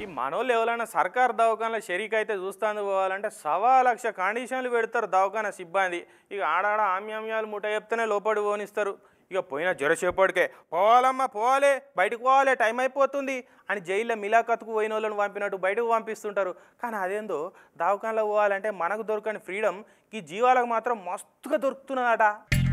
ఈ మనోళ్ళు ఎవరైనా సర్కార్ దవాఖానలో షరీక్ అయితే చూస్తాను పోవాలంటే సవా లక్ష కండిషన్లు పెడతారు దవాఖాన సిబ్బంది ఇక ఆడాడ ఆమ్యామ్యాలు ముఠ చెప్తేనే లోపడి పోనిస్తారు ఇక పోయిన జరసేపటికే పోవాలమ్మా పోవాలి బయటకు పోవాలి టైం అయిపోతుంది అని జైల్లో మిలాఖత్కు పోయిన వాళ్ళని పంపినట్టు బయటకు పంపిస్తుంటారు కానీ అదేందో దవాఖానలో పోవాలంటే మనకు దొరకని ఫ్రీడమ్ ఈ జీవాలకు మాత్రం మస్తుగా దొరుకుతున్నదట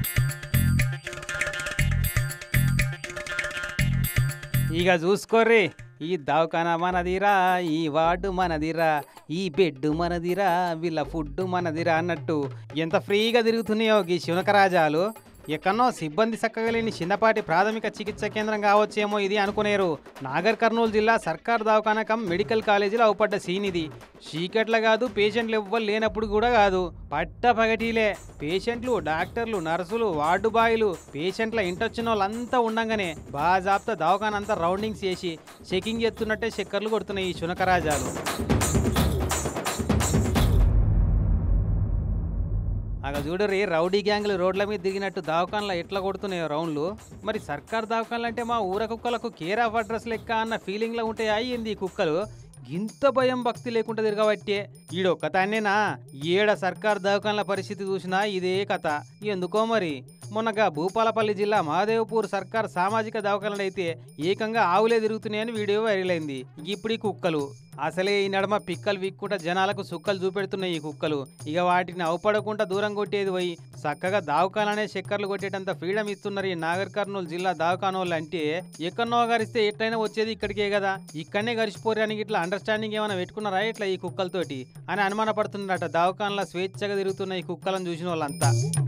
ఇక చూసుకోర్రి ఈ దవాఖానా మనదిరా ఈ వార్డు మనదిరా ఈ బెడ్ మనదిరా వీళ్ళ ఫుడ్ మనదిరా అన్నట్టు ఎంత ఫ్రీగా తిరుగుతున్నాయో ఈ శునకరాజాలు ఎక్కడనో సిబ్బంది చక్కగలేని చిన్నపాటి ప్రాథమిక చికిత్స కేంద్రం కావచ్చేమో ఇది అనుకునేరు నాగర్ కర్నూలు జిల్లా సర్కార్ దవాఖానా కమ్ మెడికల్ కాలేజీలో అవుపడ్డ సీన్ ఇది చీకట్ల కాదు పేషెంట్లు ఎవ్వరు లేనప్పుడు కూడా కాదు పట్ట పగటిలే పేషెంట్లు డాక్టర్లు నర్సులు వార్డు బాయ్లు పేషెంట్ల ఇంటొచ్చిన వాళ్ళంతా ఉండంగానే బాజాప్తా దవాఖాన అంతా రౌండింగ్స్ చేసి చెకింగ్ చేస్తున్నట్టే చక్కర్లు కొడుతున్నాయి ఈ శునకరాజాలు అగ చూడరి రౌడీ గ్యాంగ్లు రోడ్ల మీద దిగినట్టు దవాఖానలో ఎట్లా కొడుతున్నాయో రౌండ్లు మరి సర్కార్ దవాఖానలు అంటే మా ఊర కుక్కలకు కేర్ ఆఫ్ అడ్రస్ లెక్క అన్న ఫీలింగ్లో ఉంటాయి అయ్యింది ఈ కుక్కలు ఇంత భయం భక్తి లేకుండా తిరగబట్టే ఈడొక్క తానేనా ఏడ సర్కార్ దవాఖానల పరిస్థితి చూసినా ఇదే కథ ఎందుకో మరి మొన్నగా భూపాలపల్లి జిల్లా మహాదేవ్పూర్ సర్కార్ సామాజిక దవాఖానలు అయితే ఏకంగా ఆవులే తిరుగుతున్నాయని వీడియో వైరల్ అయింది ఇప్పుడు ఈ కుక్కలు అసలే ఈ నడమ పిక్కలు విక్కుంటా జనాలకు సుక్కలు చూపెడుతున్నాయి ఈ కుక్కలు ఇక వాటిని అవపడకుండా దూరం కొట్టేది పోయి చక్కగా దావకాలనే చక్కర్లు కొట్టేటంత ఫ్రీడమ్ ఇస్తున్నారు ఈ నాగర్ కర్నూలు జిల్లా దావకానోళ్ళు అంటే ఎక్కడనో గరిస్తే ఎట్లయినా వచ్చేది ఇక్కడికే కదా ఇక్కడనే గరిచిపోరానికి ఇట్లా అండర్స్టాండింగ్ ఏమైనా పెట్టుకున్నారా ఇట్లా ఈ కుక్కలతోటి అని అనుమానపడుతున్నారట దావకాన్ల స్వేచ్ఛగా తిరుగుతున్న ఈ కుక్కలను చూసిన వాళ్ళంతా